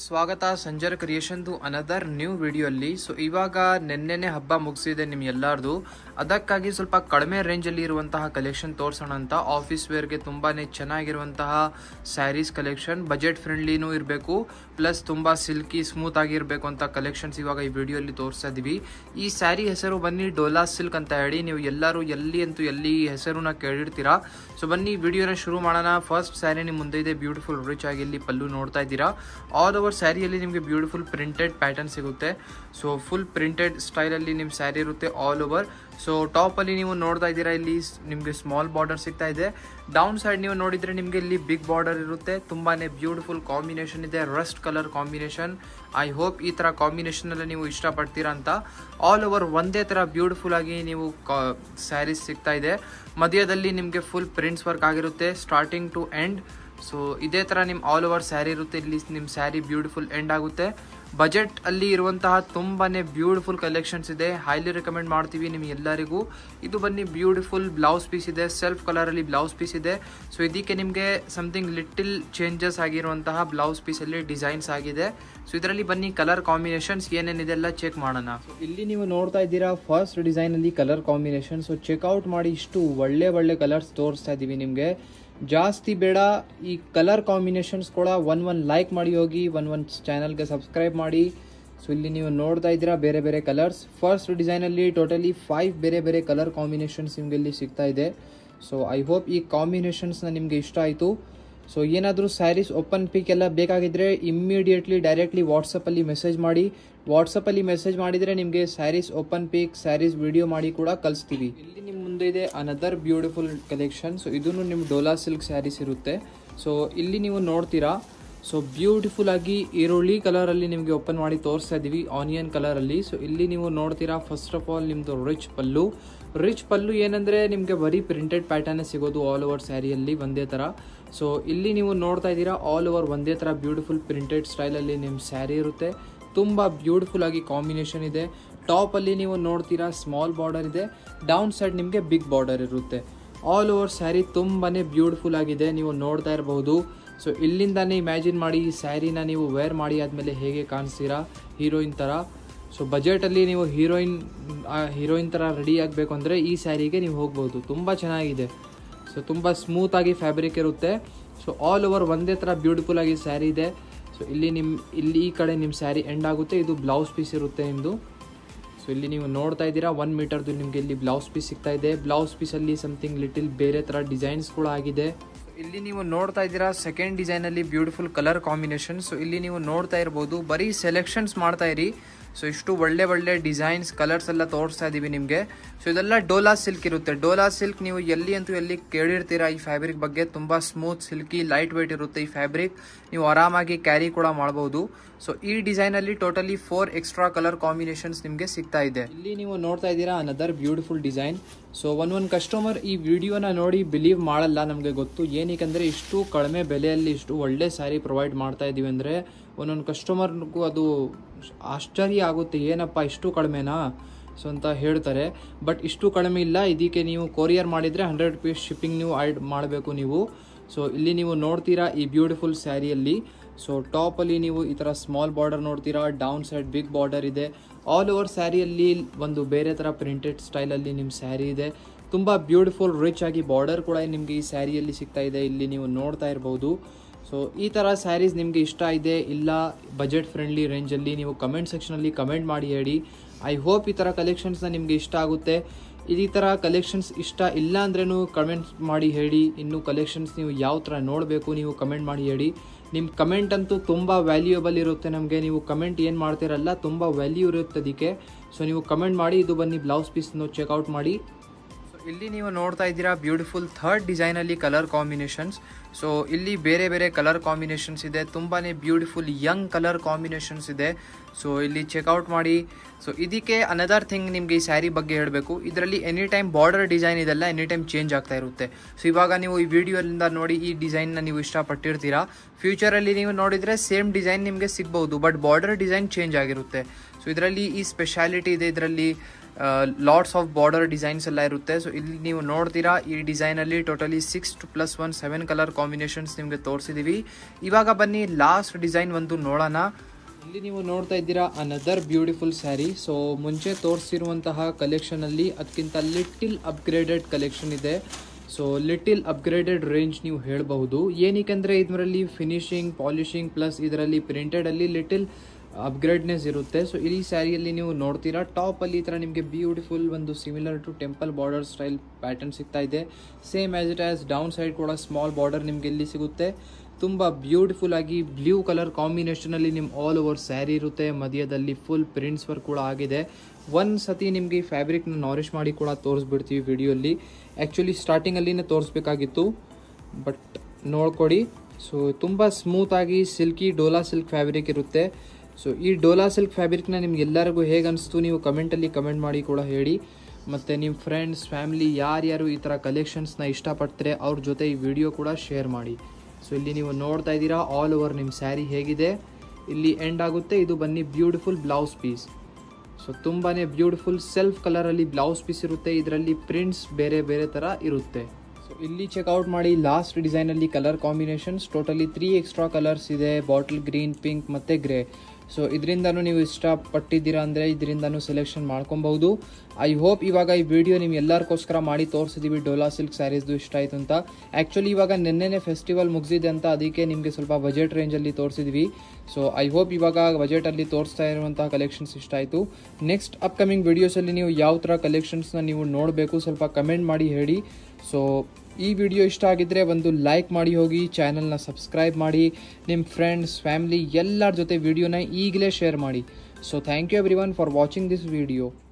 ಸ್ವಾಗತ ಸಂಜರ್ ಕ್ರಿಯೇಷನ್ದು another new video ಅಲ್ಲಿ ಸೊ ಇವಾಗ ನೆನ್ನೆನೆ ಹಬ್ಬ ಮುಗಿಸಿದೆ ನಿಮ್ ಎಲ್ಲಾರ್ದು ಅದಕ್ಕಾಗಿ ಸ್ವಲ್ಪ ಕಡಿಮೆ ರೇಂಜ್ ಅಲ್ಲಿ ಇರುವಂತಹ ಕಲೆಕ್ಷನ್ ತೋರ್ಸೋಣ ಅಂತ ಆಫೀಸ್ ವೇರ್ಗೆ ತುಂಬಾನೇ ಚೆನ್ನಾಗಿರುವಂತಹ ಸ್ಯಾರೀಸ್ ಕಲೆಕ್ಷನ್ ಬಜೆಟ್ ಫ್ರೆಂಡ್ಲಿನೂ ಇರಬೇಕು ಪ್ಲಸ್ ತುಂಬಾ ಸಿಲ್ಕಿ ಸ್ಮೂತ್ ಆಗಿರ್ಬೇಕು ಅಂತ ಕಲೆಕ್ಷನ್ಸ್ ಇವಾಗ ಈ ವಿಡಿಯೋ ಅಲ್ಲಿ ತೋರಿಸ್ತಾ ಇದೀವಿ ಈ ಸ್ಯಾರಿ ಹೆಸರು ಬನ್ನಿ ಡೋಲಾ ಸಿಲ್ಕ್ ಅಂತ ಹೇಳಿ ನೀವು ಎಲ್ಲರೂ ಎಲ್ಲಿ ಅಂತೂ ಎಲ್ಲಿ ಈ ಹೆಸರನ್ನ ಕೇಳಿರ್ತೀರಾ ಸೊ ಬನ್ನಿ ವಿಡಿಯೋನ ಶುರು ಮಾಡೋಣ ಫಸ್ಟ್ ಸ್ಯಾರಿ ನಿಮ್ಮ ಮುಂದೆ ಇದೆ ಬ್ಯೂಟಿಫುಲ್ ರಿಚ್ ಆಗಿ ಇಲ್ಲಿ ಪಲ್ಲು ನೋಡ್ತಾ ಇದ್ದೀರಾ ಆಲ್ ಓವರ್ ಸ್ಯಾರಿಯಲ್ಲಿ ನಿಮಗೆ ಬ್ಯೂಟಿಫುಲ್ ಪ್ರಿಂಟೆಡ್ ಪ್ಯಾಟರ್ನ್ ಸಿಗುತ್ತೆ ಸೊ ಫುಲ್ ಪ್ರಿಂಟೆಡ್ ಸ್ಟೈಲಲ್ಲಿ ನಿಮ್ಮ ಸ್ಯಾರಿ ಇರುತ್ತೆ ಆಲ್ ಓವರ್ ಸೊ ಟಾಪಲ್ಲಿ ನೀವು ನೋಡ್ತಾ ಇದ್ದೀರಾ ಇಲ್ಲಿ ನಿಮಗೆ ಸ್ಮಾಲ್ ಬಾರ್ಡರ್ ಸಿಗ್ತಾ ಇದೆ ಡೌನ್ ಸೈಡ್ ನೀವು ನೋಡಿದ್ರೆ ನಿಮಗೆ ಇಲ್ಲಿ ಬಿಗ್ ಬಾರ್ಡರ್ ಇರುತ್ತೆ ತುಂಬಾನೇ ಬ್ಯೂಟಿಫುಲ್ ಕಾಂಬಿನೇಷನ್ ಇದೆ rust colour combination I hope ಈ ಥರ ಕಾಂಬಿನೇಷನ್ ಎಲ್ಲ ನೀವು ಇಷ್ಟಪಡ್ತೀರಾ ಅಂತ ಆಲ್ ಓವರ್ ಒಂದೇ ಥರ ಬ್ಯೂಟಿಫುಲ್ ಆಗಿ ನೀವು ಸ್ಯಾರೀಸ್ ಸಿಗ್ತಾ ಇದೆ ಮಧ್ಯದಲ್ಲಿ ನಿಮಗೆ ಫುಲ್ ಪ್ರಿಂಟ್ಸ್ ವರ್ಕ್ ಆಗಿರುತ್ತೆ ಸ್ಟಾರ್ಟಿಂಗ್ ಟು ಎಂಡ್ ಸೊ ಇದೇ ಥರ ನಿಮ್ಮ ಆಲ್ ಓವರ್ ಸ್ಯಾರಿ ಇರುತ್ತೆ ಇಲ್ಲಿ ನಿಮ್ಮ ಸ್ಯಾರಿ ಬ್ಯೂಟಿಫುಲ್ ಎಂಡ್ ಆಗುತ್ತೆ ಬಜೆಟ್ ಅಲ್ಲಿ ಇರುವಂತಹ ತುಂಬಾನೇ ಬ್ಯೂಟಿಫುಲ್ ಕಲೆಕ್ಷನ್ಸ್ ಇದೆ ಹೈಲಿ ರೆಕಮೆಂಡ್ ಮಾಡ್ತೀವಿ ನಿಮ್ಗೆ ಎಲ್ಲರಿಗೂ ಇದು ಬನ್ನಿ ಬ್ಯೂಟಿಫುಲ್ ಬ್ಲೌಸ್ ಪೀಸ್ ಇದೆ ಸೆಲ್ಫ್ ಕಲರಲ್ಲಿ ಬ್ಲೌಸ್ ಪೀಸ್ ಇದೆ ಸೊ ಇದಕ್ಕೆ ನಿಮಗೆ ಸಮಥಿಂಗ್ ಲಿಟಿಲ್ ಚೇಂಜಸ್ ಆಗಿರುವಂತಹ ಬ್ಲೌಸ್ ಪೀಸಲ್ಲಿ ಡಿಸೈನ್ಸ್ ಆಗಿದೆ ಸೊ ಇದರಲ್ಲಿ ಬನ್ನಿ ಕಲರ್ ಕಾಂಬಿನೇಷನ್ಸ್ ಏನೇನಿದೆ ಎಲ್ಲ ಚೆಕ್ ಮಾಡೋಣ ಇಲ್ಲಿ ನೀವು ನೋಡ್ತಾ ಇದ್ದೀರಾ ಫಸ್ಟ್ ಡಿಸೈನ್ ಅಲ್ಲಿ ಕಲರ್ ಕಾಂಬಿನೇಷನ್ ಸೊ ಚೆಕ್ಔಟ್ ಮಾಡಿ ಇಷ್ಟು ಒಳ್ಳೆ ಒಳ್ಳೆ ಕಲರ್ಸ್ ತೋರಿಸ್ತಾ ಇದೀವಿ ನಿಮಗೆ ಜಾಸ್ತಿ ಬೇಡ ಈ ಕಲರ್ ಕಾಂಬಿನೇಷನ್ಸ್ ಕೂಡ ಒನ್ ಒನ್ ಲೈಕ್ ಮಾಡಿ ಹೋಗಿ ಒನ್ ಒನ್ ಚಾನಲ್ಗೆ ಸಬ್ಸ್ಕ್ರೈಬ್ ಮಾಡಿ ಸೊ ಇಲ್ಲಿ ನೀವು ನೋಡ್ತಾ ಇದ್ದೀರಾ ಬೇರೆ ಬೇರೆ ಕಲರ್ಸ್ ಫಸ್ಟ್ ಡಿಸೈನಲ್ಲಿ ಟೋಟಲಿ ಫೈವ್ ಬೇರೆ ಬೇರೆ ಕಲರ್ ಕಾಂಬಿನೇಷನ್ಸ್ ನಿಮಗೆ ಇಲ್ಲಿ ಸಿಗ್ತಾ ಇದೆ ಸೊ ಐ ಹೋಪ್ ಈ ಕಾಂಬಿನೇಷನ್ಸ್ನ ನಿಮಗೆ ಇಷ್ಟ ಆಯಿತು ಸೊ ಏನಾದರೂ ಸ್ಯಾರೀಸ್ ಓಪನ್ ಪಿಕ್ ಎಲ್ಲ ಬೇಕಾಗಿದ್ರೆ ಇಮ್ಮಿಡಿಯೇಟ್ಲಿ ಡೈರೆಕ್ಟ್ಲಿ ವಾಟ್ಸಪ್ಪಲ್ಲಿ ಮೆಸೇಜ್ ಮಾಡಿ ವಾಟ್ಸಪ್ಪಲ್ಲಿ ಮೆಸೇಜ್ ಮಾಡಿದರೆ ನಿಮಗೆ saris open pick saris video ಮಾಡಿ ಕೂಡ ಕಳಿಸ್ತೀವಿ ಇಲ್ಲಿ ನಿಮ್ಮ ಮುಂದೆ ಇದೆ ಅನದರ್ ಬ್ಯೂಟಿಫುಲ್ ಕಲೆಕ್ಷನ್ ಸೊ ಇದನ್ನು ನಿಮ್ಮ ಡೋಲಾ ಸಿಲ್ಕ್ ಸ್ಯಾರೀಸ್ ಇರುತ್ತೆ ಸೊ ಇಲ್ಲಿ ನೀವು ನೋಡ್ತೀರಾ ಸೊ ಬ್ಯೂಟಿಫುಲ್ ಆಗಿ ಈರುಳ್ಳಿ ಕಲರಲ್ಲಿ ನಿಮಗೆ ಓಪನ್ ಮಾಡಿ ತೋರಿಸ್ತಾ ಇದ್ದೀವಿ ಆನಿಯನ್ ಕಲರಲ್ಲಿ ಸೊ ಇಲ್ಲಿ ನೀವು ನೋಡ್ತೀರಾ ಫಸ್ಟ್ ಆಫ್ ಆಲ್ ನಿಮ್ಮದು ರಿಚ್ ಪಲ್ಲು ರಿಚ್ ಪಲ್ಲು ಏನಂದರೆ ನಿಮಗೆ ಬರೀ ಪ್ರಿಂಟೆಡ್ ಪ್ಯಾಟರ್ನೇ ಸಿಗೋದು ಆಲ್ ಓವರ್ ಸ್ಯಾರಿಯಲ್ಲಿ ಒಂದೇ ಥರ ಸೊ ಇಲ್ಲಿ ನೀವು ನೋಡ್ತಾ ಇದ್ದೀರಾ ಆಲ್ ಓವರ್ ಒಂದೇ ಥರ ಬ್ಯೂಟಿಫುಲ್ ಪ್ರಿಂಟೆಡ್ ಸ್ಟೈಲಲ್ಲಿ ನಿಮ್ಮ ಸ್ಯಾರಿ ಇರುತ್ತೆ ತುಂಬ ಬ್ಯೂಟಿಫುಲ್ ಆಗಿ ಕಾಂಬಿನೇಷನ್ ಇದೆ ಟಾಪಲ್ಲಿ ನೀವು ನೋಡ್ತೀರಾ ಸ್ಮಾಲ್ ಬಾರ್ಡರ್ ಇದೆ ಡೌನ್ ಸೈಡ್ ನಿಮಗೆ ಬಿಗ್ ಬಾರ್ಡರ್ ಇರುತ್ತೆ ಆಲ್ ಓವರ್ ಸ್ಯಾರಿ ತುಂಬಾ ಬ್ಯೂಟಿಫುಲ್ ಆಗಿದೆ ನೀವು ನೋಡ್ತಾ ಇರಬಹುದು ಸೊ ಇಲ್ಲಿಂದಾನೇ ಇಮ್ಯಾಜಿನ್ ಮಾಡಿ ಈ ಸ್ಯಾರಿನ ನೀವು ವೇರ್ ಮಾಡಿ ಆದಮೇಲೆ ಹೇಗೆ ಕಾಣಿಸ್ತೀರಾ ಹೀರೋಯಿನ್ ಥರ ಸೊ ಬಜೆಟಲ್ಲಿ ನೀವು ಹೀರೋಯಿನ್ ಹೀರೋಯಿನ್ ಥರ ರೆಡಿ ಆಗಬೇಕು ಅಂದರೆ ಈ ಸ್ಯಾರಿಗೆ ನೀವು ಹೋಗ್ಬೋದು ತುಂಬ ಚೆನ್ನಾಗಿದೆ ಸೊ ತುಂಬ ಸ್ಮೂತಾಗಿ ಫ್ಯಾಬ್ರಿಕ್ ಇರುತ್ತೆ ಸೊ ಆಲ್ ಓವರ್ ಒಂದೇ ಥರ ಬ್ಯೂಟಿಫುಲ್ ಆಗಿ ಸ್ಯಾರಿ ಇದೆ ಸೊ ಇಲ್ಲಿ ನಿಮ್ಮ ಇಲ್ಲಿ ಈ ಕಡೆ ನಿಮ್ಮ ಸ್ಯಾರಿ ಎಂಡ್ ಆಗುತ್ತೆ ಇದು ಬ್ಲೌಸ್ ಪೀಸ್ ಇರುತ್ತೆ ನಿಮ್ಮದು ಸೊ ಇಲ್ಲಿ ನೀವು ನೋಡ್ತಾ ಇದ್ದೀರಾ ಒನ್ ಮೀಟರ್ದು ನಿಮಗೆ ಇಲ್ಲಿ ಬ್ಲೌಸ್ ಪೀಸ್ ಸಿಗ್ತಾ ಇದೆ ಬ್ಲೌಸ್ ಪೀಸಲ್ಲಿ ಸಮಥಿಂಗ್ ಲಿಟಿಲ್ ಬೇರೆ ಥರ ಡಿಸೈನ್ಸ್ ಕೂಡ ಆಗಿದೆ ಇಲ್ಲಿ ನೀವು ನೋಡ್ತಾ ಇದ್ದೀರಾ ಸೆಕೆಂಡ್ ಡಿಸೈನಲ್ಲಿ ಬ್ಯೂಟಿಫುಲ್ ಕಲರ್ ಕಾಂಬಿನೇಷನ್ ಸೊ ಇಲ್ಲಿ ನೀವು ನೋಡ್ತಾ ಇರ್ಬೋದು ಬರೀ ಸೆಲೆಕ್ಷನ್ಸ್ ಮಾಡ್ತಾ ಇರಿ ಸೊ ಇಷ್ಟು ಒಳ್ಳೆ ಒಳ್ಳೆ ಡಿಸೈನ್ಸ್ ಕಲರ್ಸ್ ಎಲ್ಲ ತೋರಿಸ್ತಾ ಇದ್ದೀವಿ ನಿಮಗೆ ಸೊ ಇದೆಲ್ಲ ಡೋಲಾ ಸಿಲ್ಕ್ ಇರುತ್ತೆ ಡೋಲಾ ಸಿಲ್ಕ್ ನೀವು ಎಲ್ಲಿ ಅಂತೂ ಎಲ್ಲಿ ಕೇಳಿರ್ತೀರಾ ಈ ಫ್ಯಾಬ್ರಿಕ್ ಬಗ್ಗೆ ತುಂಬ ಸ್ಮೂತ್ ಸಿಲ್ಕಿ ಲೈಟ್ ವೆಯ್ಟ್ ಇರುತ್ತೆ ಈ ಫ್ಯಾಬ್ರಿಕ್ ನೀವು ಆರಾಮಾಗಿ ಕ್ಯಾರಿ ಕೂಡ ಮಾಡ್ಬೋದು ಸೊ ಈ ಡಿಸೈನಲ್ಲಿ totally four extra colour combinations ನಿಮಗೆ ಸಿಗ್ತಾ ಇದೆ ಇಲ್ಲಿ ನೀವು ನೋಡ್ತಾ ಇದ್ದೀರಾ another beautiful design so one one customer ಈ ವಿಡಿಯೋನ ನೋಡಿ ಬಿಲೀವ್ ಮಾಡಲ್ಲ ನಮಗೆ ಗೊತ್ತು ಏನಕ್ಕೆ ಇಷ್ಟು ಕಡಿಮೆ ಬೆಲೆಯಲ್ಲಿ ಇಷ್ಟು ಒಳ್ಳೆ ಸ್ಯಾರಿ ಪ್ರೊವೈಡ್ ಮಾಡ್ತಾ ಇದ್ದೀವಿ ಅಂದರೆ ಒಂದೊಂದು ಕಸ್ಟಮರ್ಗೂ ಅದು ಆಶ್ಚರ್ಯ ಆಗುತ್ತೆ ಏನಪ್ಪ ಇಷ್ಟು ಕಡಿಮೆನಾ ಸೊ ಅಂತ ಹೇಳ್ತಾರೆ ಬಟ್ ಇಷ್ಟು ಕಡಿಮೆ ಇಲ್ಲ ಇದಕ್ಕೆ ನೀವು ಕೊರಿಯರ್ ಮಾಡಿದರೆ ಹಂಡ್ರೆಡ್ ರುಪೀಸ್ ಶಿಪ್ಪಿಂಗ್ ನೀವು ಆ್ಯಡ್ ಮಾಡಬೇಕು ನೀವು ಸೊ ಇಲ್ಲಿ ನೀವು ನೋಡ್ತೀರಾ ಈ ಬ್ಯೂಟಿಫುಲ್ ಸ್ಯಾರಿಯಲ್ಲಿ ಸೊ ಟಾಪಲ್ಲಿ ನೀವು ಈ ಥರ ಸ್ಮಾಲ್ ಬಾರ್ಡರ್ ನೋಡ್ತೀರಾ ಡೌನ್ ಸೈಡ್ ಬಿಗ್ ಬಾರ್ಡರ್ ಇದೆ ಆಲ್ ಓವರ್ ಸ್ಯಾರಿಯಲ್ಲಿ ಒಂದು ಬೇರೆ ಥರ ಪ್ರಿಂಟೆಡ್ ಸ್ಟೈಲಲ್ಲಿ ನಿಮ್ಮ ಸ್ಯಾರಿ ಇದೆ ತುಂಬ ಬ್ಯೂಟಿಫುಲ್ ರಿಚ್ ಆಗಿ ಬಾರ್ಡರ್ ಕೂಡ ನಿಮಗೆ ಈ ಸ್ಯಾರಿಯಲ್ಲಿ ಸಿಗ್ತಾ ಇದೆ ಇಲ್ಲಿ ನೀವು ನೋಡ್ತಾ ಇರ್ಬೋದು ಸೊ ಈ ಥರ ಸ್ಯಾರೀಸ್ ನಿಮಗೆ ಇಷ್ಟ ಇದೆ ಇಲ್ಲ ಬಜೆಟ್ ಫ್ರೆಂಡ್ಲಿ ರೇಂಜಲ್ಲಿ ನೀವು ಕಮೆಂಟ್ ಸೆಕ್ಷನಲ್ಲಿ ಕಮೆಂಟ್ ಮಾಡಿ ಹೇಳಿ ಐ ಹೋಪ್ ಈ ಥರ ಕಲೆಕ್ಷನ್ಸ್ನ ನಿಮಗೆ ಇಷ್ಟ ಆಗುತ್ತೆ ಈ ಥರ ಕಲೆಕ್ಷನ್ಸ್ ಇಷ್ಟ ಇಲ್ಲ ಅಂದ್ರೂ ಕಮೆಂಟ್ ಮಾಡಿ ಹೇಳಿ ಇನ್ನು ಕಲೆಕ್ಷನ್ಸ್ ನೀವು ಯಾವ ಥರ ನೋಡಬೇಕು ನೀವು ಕಮೆಂಟ್ ಮಾಡಿ ಹೇಳಿ ನಿಮ್ಮ ಕಮೆಂಟ್ ಅಂತೂ ತುಂಬ ವ್ಯಾಲ್ಯೂಯಬಲ್ ಇರುತ್ತೆ ನಮಗೆ ನೀವು ಕಮೆಂಟ್ ಏನು ಮಾಡ್ತೀರಲ್ಲ ತುಂಬ ವ್ಯಾಲ್ಯೂ ಇರುತ್ತೆ ಅದಕ್ಕೆ ಸೊ ನೀವು ಕಮೆಂಟ್ ಮಾಡಿ ಇದು ಬನ್ನಿ ಬ್ಲೌಸ್ ಪೀಸ್ನು ಚೆಕ್ಔಟ್ ಮಾಡಿ ಇಲ್ಲಿ ನೀವು ನೋಡ್ತಾ ಇದ್ದೀರಾ ಬ್ಯೂಟಿಫುಲ್ ಥರ್ಡ್ ಡಿಸೈನಲ್ಲಿ ಕಲರ್ ಕಾಂಬಿನೇಷನ್ಸ್ ಸೊ ಇಲ್ಲಿ ಬೇರೆ ಬೇರೆ ಕಲರ್ ಕಾಂಬಿನೇಷನ್ಸ್ ಇದೆ ತುಂಬಾ ಬ್ಯೂಟಿಫುಲ್ ಯಂಗ್ ಕಲರ್ ಕಾಂಬಿನೇಷನ್ಸ್ ಇದೆ ಸೊ ಇಲ್ಲಿ ಚೆಕ್ಔಟ್ ಮಾಡಿ ಸೊ ಇದಕ್ಕೆ ಅನದರ್ ಥಿಂಗ್ ನಿಮಗೆ ಈ ಸ್ಯಾರಿ ಬಗ್ಗೆ ಹೇಳಬೇಕು ಇದರಲ್ಲಿ ಎನಿ ಟೈಮ್ ಬಾರ್ಡರ್ ಡಿಸೈನ್ ಇದೆಲ್ಲ ಎನಿ ಟೈಮ್ ಚೇಂಜ್ ಆಗ್ತಾ ಇರುತ್ತೆ ಸೊ ಇವಾಗ ನೀವು ಈ ವಿಡಿಯೋದಿಂದ ನೋಡಿ ಈ ಡಿಸೈನ್ನ ನೀವು ಇಷ್ಟಪಟ್ಟಿರ್ತೀರಾ ಫ್ಯೂಚರಲ್ಲಿ ನೀವು ನೋಡಿದರೆ ಸೇಮ್ ಡಿಸೈನ್ ನಿಮಗೆ ಸಿಗ್ಬೋದು ಬಟ್ ಬಾರ್ಡರ್ ಡಿಸೈನ್ ಚೇಂಜ್ ಆಗಿರುತ್ತೆ ಸೊ ಇದರಲ್ಲಿ ಈ ಸ್ಪೆಷಾಲಿಟಿ ಇದೆ ಇದರಲ್ಲಿ ಲಾಟ್ಸ್ ಆಫ್ ಬಾರ್ಡರ್ ಡಿಸೈನ್ಸ್ ಎಲ್ಲ ಇರುತ್ತೆ ಸೊ ಇಲ್ಲಿ ನೀವು ನೋಡ್ತೀರಾ ಈ ಡಿಸೈನಲ್ಲಿ totally six two plus one seven colour combinations ನಿಮಗೆ ತೋರಿಸಿದೀವಿ ಇವಾಗ ಬನ್ನಿ ಲಾಸ್ಟ್ ಡಿಸೈನ್ ಒಂದು ನೋಡೋಣ ಇಲ್ಲಿ ನೀವು ನೋಡ್ತಾ ಇದ್ದೀರಾ ಅನದರ್ ಬ್ಯೂಟಿಫುಲ್ ಸ್ಯಾರಿ ಸೊ ಮುಂಚೆ ತೋರಿಸಿರುವಂತಹ ಕಲೆಕ್ಷನಲ್ಲಿ ಅದಕ್ಕಿಂತ ಲಿಟಿಲ್ ಅಪ್ಗ್ರೇಡೆಡ್ ಕಲೆಕ್ಷನ್ ಇದೆ ಸೊ ಲಿಟಿಲ್ ಅಪ್ಗ್ರೇಡೆಡ್ ರೇಂಜ್ ನೀವು ಹೇಳಬಹುದು ಏನಕ್ಕೆ ಇದರಲ್ಲಿ ಫಿನಿಶಿಂಗ್ ಪಾಲಿಶಿಂಗ್ ಪ್ಲಸ್ ಇದರಲ್ಲಿ ಪ್ರಿಂಟೆಡಲ್ಲಿ ಲಿಟಿಲ್ ಅಪ್ಗ್ರೇಡ್ನೆಸ್ ಇರುತ್ತೆ ಸೊ ಈ ಸ್ಯಾರಿಯಲ್ಲಿ ನೀವು ನೋಡ್ತೀರಾ ಟಾಪಲ್ಲಿ ಈ ಥರ ನಿಮಗೆ ಬ್ಯೂಟಿಫುಲ್ ಒಂದು similar to temple border style pattern ಸಿಗ್ತಾ ಇದೆ same as it as down side ಕೂಡ ಸ್ಮಾಲ್ ಬಾರ್ಡರ್ ನಿಮಗೆ ಇಲ್ಲಿ ಸಿಗುತ್ತೆ ತುಂಬ ಬ್ಯೂಟಿಫುಲ್ ಆಗಿ ಬ್ಲೂ ಕಲರ್ ಕಾಂಬಿನೇಷನಲ್ಲಿ ನಿಮ್ಮ ಆಲ್ ಓವರ್ ಸ್ಯಾರಿ ಇರುತ್ತೆ ಮಧ್ಯದಲ್ಲಿ ಫುಲ್ ಪ್ರಿಂಟ್ಸ್ ವರ್ಕ್ ಕೂಡ ಆಗಿದೆ ಒಂದು ಸತಿ ನಿಮಗೆ ಈ ಫ್ಯಾಬ್ರಿಕ್ನ ನಾರಿಶ್ ಮಾಡಿ ಕೂಡ ತೋರಿಸ್ಬಿಡ್ತೀವಿ ವಿಡಿಯೋಲಿ ಆ್ಯಕ್ಚುಲಿ ಸ್ಟಾರ್ಟಿಂಗಲ್ಲಿನೇ ತೋರಿಸ್ಬೇಕಾಗಿತ್ತು ಬಟ್ ನೋಡ್ಕೊಡಿ ಸೊ ತುಂಬ ಸ್ಮೂತಾಗಿ ಸಿಲ್ಕಿ ಡೋಲಾ ಸಿಲ್ಕ್ ಫ್ಯಾಬ್ರಿಕ್ ಇರುತ್ತೆ ಸೊ ಈ ಡೋಲಾ ಸಿಲ್ಕ್ ಫ್ಯಾಬ್ರಿಕ್ನ ನಿಮ್ಗೆಲ್ಲರಿಗೂ ಹೇಗೆ ಅನಿಸ್ತು ನೀವು ಕಮೆಂಟಲ್ಲಿ ಕಮೆಂಟ್ ಮಾಡಿ ಕೂಡ ಹೇಳಿ ಮತ್ತು ನಿಮ್ಮ ಫ್ರೆಂಡ್ಸ್ ಫ್ಯಾಮಿಲಿ ಯಾರ್ಯಾರು ಈ ಥರ ಕಲೆಕ್ಷನ್ಸ್ನ ಇಷ್ಟಪಡ್ತಾರೆ ಅವ್ರ ಜೊತೆ ಈ ವಿಡಿಯೋ ಕೂಡ ಶೇರ್ ಮಾಡಿ ಸೊ ಇಲ್ಲಿ ನೀವು ನೋಡ್ತಾ ಇದ್ದೀರಾ ಆಲ್ ಓವರ್ ನಿಮ್ಮ ಸ್ಯಾರಿ ಹೇಗಿದೆ ಇಲ್ಲಿ ಎಂಡ್ ಆಗುತ್ತೆ ಇದು ಬನ್ನಿ ಬ್ಯೂಟಿಫುಲ್ ಬ್ಲೌಸ್ ಪೀಸ್ ಸೊ ತುಂಬಾ ಬ್ಯೂಟಿಫುಲ್ ಸೆಲ್ಫ್ ಕಲರಲ್ಲಿ ಬ್ಲೌಸ್ ಪೀಸ್ ಇರುತ್ತೆ ಇದರಲ್ಲಿ ಪ್ರಿಂಟ್ಸ್ ಬೇರೆ ಬೇರೆ ಥರ ಇರುತ್ತೆ ಸೊ ಇಲ್ಲಿ ಚೆಕ್ಔಟ್ ಮಾಡಿ ಲಾಸ್ಟ್ ಡಿಸೈನಲ್ಲಿ colour combinations totally three extra colours ಇದೆ ಬಾಟಲ್ ಗ್ರೀನ್ ಪಿಂಕ್ ಮತ್ತು ಗ್ರೇ ಸೊ ಇದರಿಂದನೂ ನೀವು ಇಷ್ಟಪಟ್ಟಿದ್ದೀರಾ ಅಂದರೆ ಇದರಿಂದನೂ ಸೆಲೆಕ್ಷನ್ ಮಾಡ್ಕೊಬಹುದು ಐ ಹೋಪ್ ಇವಾಗ ಈ ವಿಡಿಯೋ ನೀವು ಎಲ್ಲರಿಗೋಸ್ಕರ ಮಾಡಿ ತೋರಿಸಿದ್ದೀವಿ ಡೋಲಾ ಸಿಲ್ಕ್ ಸ್ಯಾರೀಸ್ದು ಇಷ್ಟ ಆಯಿತು ಅಂತ ಆ್ಯಕ್ಚುಲಿ ಇವಾಗ ನಿನ್ನೆನೆ ಫೆಸ್ಟಿವಲ್ ಮುಗಿಸಿದೆ ಅಂತ ಅದಕ್ಕೆ ನಿಮಗೆ ಸ್ವಲ್ಪ ಬಜೆಟ್ ರೇಂಜಲ್ಲಿ ತೋರಿಸಿದ್ವಿ ಸೊ ಐ ಹೋಪ್ ಇವಾಗ ಬಜೆಟಲ್ಲಿ ತೋರಿಸ್ತಾ ಇರುವಂತಹ ಕಲೆಕ್ಷನ್ಸ್ ಇಷ್ಟ ಆಯಿತು ನೆಕ್ಸ್ಟ್ ಅಪ್ಕಮಿಂಗ್ ವಿಡಿಯೋಸಲ್ಲಿ ನೀವು ಯಾವ ಥರ ಕಲೆಕ್ಷನ್ಸ್ನ ನೀವು ನೋಡಬೇಕು ಸ್ವಲ್ಪ ಕಮೆಂಟ್ ಮಾಡಿ ಹೇಳಿ ಸೊ ಈ ವಿಡಿಯೋ ಇಷ್ಟ ಆಗಿದ್ದರೆ ಒಂದು ಲೈಕ್ ಮಾಡಿ ಹೋಗಿ ಚಾನಲ್ನ ಸಬ್ಸ್ಕ್ರೈಬ್ ಮಾಡಿ ನಿಮ್ಮ ಫ್ರೆಂಡ್ಸ್ ಫ್ಯಾಮಿಲಿ ಎಲ್ಲರ ಜೊತೆ ವಿಡಿಯೋನ ಈಗಲೇ ಶೇರ್ ಮಾಡಿ so thank you everyone for watching this video